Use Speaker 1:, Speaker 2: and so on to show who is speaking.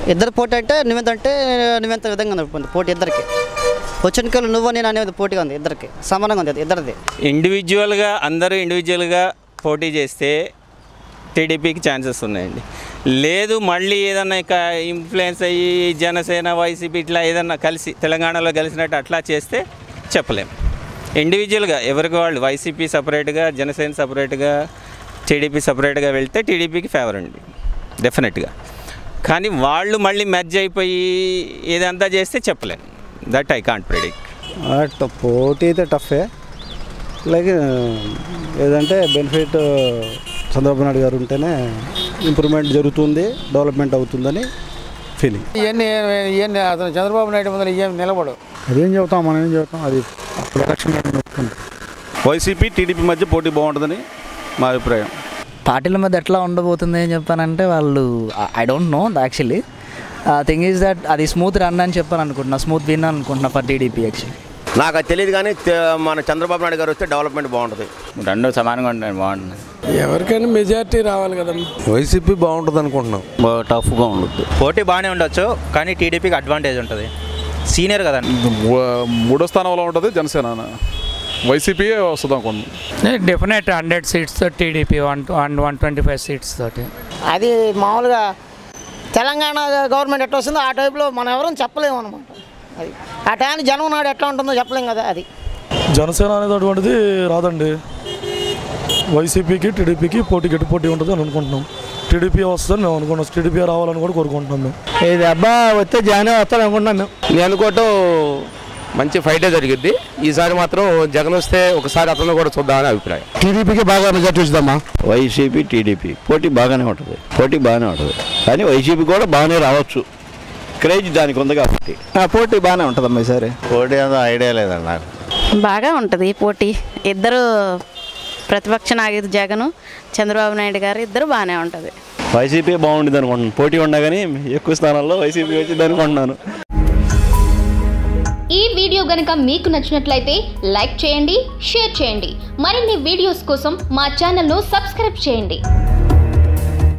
Speaker 1: ఇద్దరు పోటీ అంటే నువ్వెంత అంటే నువ్వెంత విధంగా ఉంది పోటీ ఇద్దరికి వచ్చిన కళ్ళు నువ్వు నేను అనేది పోటీగా ఉంది ఇద్దరికి సమానంగా ఉంది ఇద్దరిది
Speaker 2: ఇండివిజువల్గా అందరూ ఇండివిజువల్గా పోటీ చేస్తే టీడీపీకి ఛాన్సెస్ ఉన్నాయండి లేదు మళ్ళీ ఏదన్నా ఇక ఇన్ఫ్లుయెన్స్ అయ్యి జనసేన వైసీపీ ఇట్లా ఏదన్నా కలిసి తెలంగాణలో కలిసినట్టు అట్లా చేస్తే చెప్పలేం ఇండివిజువల్గా ఎవరికి వాళ్ళు వైసీపీ సపరేట్గా జనసేన సపరేట్గా టీడీపీ సపరేట్గా వెళ్తే టీడీపీకి ఫేవర్ అండి డెఫినెట్గా కానీ వాళ్ళు మళ్ళీ మెర్జ్ అయిపోయి ఏదంతా చేస్తే చెప్పలేం దట్ ఐ కాంట్ ప్రిడిక్ట్
Speaker 3: ఆ, ట- పోటీ అయితే టఫే లైక్ ఏదంటే బెనిఫిట్ చంద్రబాబు నాయుడు గారు ఉంటేనే ఇంప్రూవ్మెంట్ జరుగుతుంది డెవలప్మెంట్ అవుతుందని ఫీలింగ్
Speaker 4: ఇవన్నీ ఇవన్నీ అతను చంద్రబాబు నాయుడు ముందర ఏం నిలబడు
Speaker 3: అదేం చెబుతాం మనం ఏం చెబుతాం అది అప్పుడు ఎలక్షన్ ఒప్పుకుంటాం
Speaker 5: వైసీపీ టీడీపీ మధ్య పోటీ బాగుంటుందని మా అభిప్రాయం
Speaker 6: పార్టీల మధ్య ఎట్లా ఉండబోతుంది అని చెప్పానంటే వాళ్ళు I don't know actually thing is that అది స్మూత్ రన్ అని చెప్పాను అనుకుంటున్నా స్మూత్ విన్ అనుకుంటున్నా ఫర్ టీడీపీ యాక్చువల్లీ
Speaker 7: నాకు అది తెలియదు కానీ తె- మన చంద్రబాబు నాయుడు గారు వస్తే డెవలప్మెంట్ బాగుంటుంది
Speaker 2: రెండు సమానంగా ఉంటాయి బాగుంటుంది
Speaker 4: ఎవరికైనా మెజార్టీ రావాలి కదమ్మా
Speaker 8: వైసీపీ బాగుంటుంది అనుకుంటున్నాం
Speaker 3: బాగా టఫ్గా ఉండదు
Speaker 9: పోటీ బాగానే ఉండొచ్చు కానీ టీడీపీకి అడ్వాంటేజ్ ఉంటుంది సీనియర్ కదా
Speaker 5: మూడో స్థానంలో ఉంటుంది జనసేన వైసీపీయే వస్తుంది అనుకుంటున్నాం
Speaker 10: definite hundred seats TDP one one one twenty five seats తోటి
Speaker 4: అది మామూలుగా తెలంగాణ గవర్నమెంట్ ఎట్లా వస్తుందో ఆ టైప్లో మనం ఎవరూ చెప్పలేము అనమాట అది ఆ టైం జనం నాడు ఎట్లా ఉంటుందో చెప్పలేం కదా అది
Speaker 10: జనసేన అనేది అటువంటిది రాదండి వైసీపీకి టీడీపీకి పోటీ గట్టి పోటీ ఉంటుంది అని అనుకుంటున్నాం టీడీపీ వస్తుందని మేము అనుకుంటున్నాం టీడీపీ రావాలని కూడా కోరుకుంటున్నాం మేము
Speaker 4: ఇది అబ్బా వస్తే జాయిన్ వస్తాను అనుకుంటున్నాను
Speaker 8: నేను అనుకోవటం మంచి ఫైటే జరిగింది ఈసారి మాత్రం జగన్ వస్తే ఒకసారి అతను కూడా చూద్దామని అభిప్రాయం
Speaker 3: టీడీపీకి బాగా మెజార్టీ ఇద్దామా
Speaker 7: వైసీపీ టీడీపీ పోటీ బాగానే ఉంటుంది పోటీ బాగానే ఉంటుంది కానీ వైసీపీ కూడా బాగానే రావచ్చు క్రేజ్ దానికి ఉంది కాబట్టి
Speaker 3: పోటీ బాగానే ఉంటుందమ్మా ఈసారి
Speaker 7: పోటీ అంతా ఐడియా లేదండి నాకు
Speaker 11: బాగా ఉంటుంది పోటీ ఇద్దరు ప్రతిపక్ష నాయకుడు జగను చంద్రబాబు నాయుడు గారు ఇద్దరు బాగానే ఉంటుంది
Speaker 7: వైసీపీ బాగుంటుంది అనుకుంటున్నాను పోటీ ఉన్నా కానీ ఎక్కువ స్థానాల్లో వైసీపీ వచ్చింది అనుకుంటున్నాను
Speaker 12: ఈ వీడియో గనక మీకు నచ్చినట్లయితే లైక్ చేయండి షేర్ చేయండి మరిన్ని వీడియోస్ కోసం మా ఛానల్ను సబ్స్క్రైబ్ చేయండి